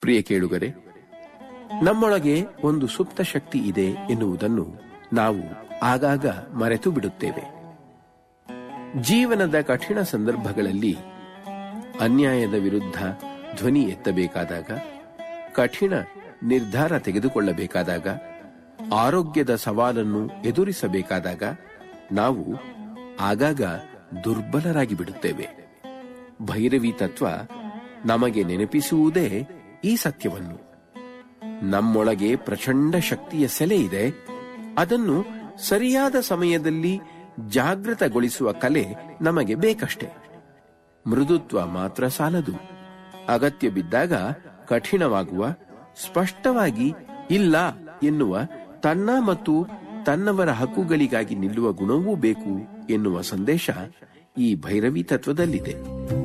ಪ್ರಿಯ ಕೇಳುಗರೆ ನಮ್ಮೊಳಗೆ ಒಂದು ಸುಪ್ತ ಶಕ್ತಿ ಇದೆ ಎನ್ನುವುದನ್ನು ನಾವು ಆಗಾಗ ಮರೆತು ಬಿಡುತ್ತೇವೆ ಜೀವನದ ಕಠಿಣ ಸಂದರ್ಭಗಳಲ್ಲಿ ಅನ್ಯಾಯದ ವಿರುದ್ಧ ಧ್ವನಿ ಎತ್ತಬೇಕಾದಾಗ ಕಠಿಣ ನಿರ್ಧಾರ ತೆಗೆದುಕೊಳ್ಳಬೇಕಾದಾಗ ಆರೋಗ್ಯದ ಸವಾಲನ್ನು ಎದುರಿಸಬೇಕಾದಾಗ ನಾವು ಆಗಾಗ ದುರ್ಬಲರಾಗಿ ಬಿಡುತ್ತೇವೆ ಭೈರವಿ ತತ್ವ ನಮಗೆ ನೆನಪಿಸುವುದೇ ಈ ಸತ್ಯವನ್ನು ನಮ್ಮೊಳಗೆ ಪ್ರಚಂಡ ಶಕ್ತಿಯ ಸೆಲೆ ಇದೆ ಅದನ್ನು ಸರಿಯಾದ ಸಮಯದಲ್ಲಿ ಜಾಗೃತಗೊಳಿಸುವ ಕಲೆ ನಮಗೆ ಬೇಕಷ್ಟೆ ಮೃದುತ್ವ ಮಾತ್ರ ಸಾಲದು ಅಗತ್ಯ ಬಿದ್ದಾಗ ಕಠಿಣವಾಗುವ ಸ್ಪಷ್ಟವಾಗಿ ಇಲ್ಲ ಎನ್ನುವ ತನ್ನ ಮತ್ತು ತನ್ನವರ ಹಕ್ಕುಗಳಿಗಾಗಿ ನಿಲ್ಲುವ ಗುಣವೂ ಬೇಕು ಎನ್ನುವ ಸಂದೇಶ ಈ ಭೈರವಿ ತತ್ವದಲ್ಲಿದೆ